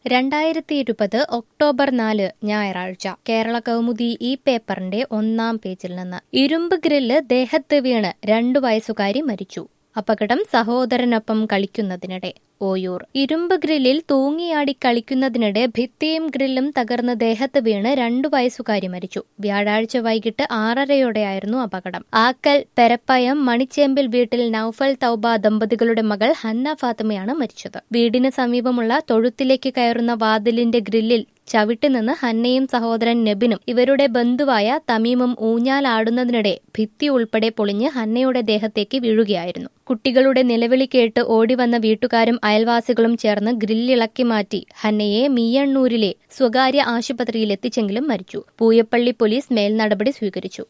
രണ്ടായിരത്തി ഇരുപത് ഒക്ടോബർ നാല് ഞായറാഴ്ച കേരള കൗമുദി ഈ പേപ്പറിന്റെ ഒന്നാം പേജിൽ നിന്ന് ഇരുമ്പ് ഗ്രില്ല് ദേഹത്ത് വീണ് രണ്ടു വയസ്സുകാരി മരിച്ചു അപകടം സഹോദരനൊപ്പം കളിക്കുന്നതിനിടെ ഓയൂർ ഇരുമ്പ് ഗ്രില്ലിൽ തൂങ്ങിയാടി കളിക്കുന്നതിനിടെ ഭിത്തിയും ഗ്രില്ലും തകർന്ന് ദേഹത്ത് വീണ് രണ്ടു വയസ്സുകാരി മരിച്ചു വ്യാഴാഴ്ച വൈകിട്ട് ആറരയോടെയായിരുന്നു അപകടം ആക്കൽ പെരപ്പയം മണിച്ചേമ്പിൽ വീട്ടിൽ നൌഫൽ തൗബ ദമ്പതികളുടെ മകൾ ഹന്ന ഫാത്തിമയാണ് മരിച്ചത് വീടിന് സമീപമുള്ള തൊഴുത്തിലേക്ക് കയറുന്ന വാതിലിന്റെ ഗ്രില്ലിൽ ചവിട്ടി നിന്ന് ഹന്നയും സഹോദരൻ നെബിനും ഇവരുടെ ബന്ധുവായ തമീമും ഊഞ്ഞാലാടുന്നതിനിടെ ഭിത്തി ഉൾപ്പെടെ പൊളിഞ്ഞ് ഹന്നയുടെ ദേഹത്തേക്ക് വീഴുകയായിരുന്നു കുട്ടികളുടെ നിലവിളി കേട്ട് ഓടിവന്ന വീട്ടുകാരും അയൽവാസികളും ചേർന്ന് ഗ്രില്ലിളക്കി മാറ്റി ഹന്നയെ മീയണ്ണൂരിലെ സ്വകാര്യ ആശുപത്രിയിൽ എത്തിച്ചെങ്കിലും മരിച്ചു പൂയപ്പള്ളി പോലീസ് മേൽനടപടി സ്വീകരിച്ചു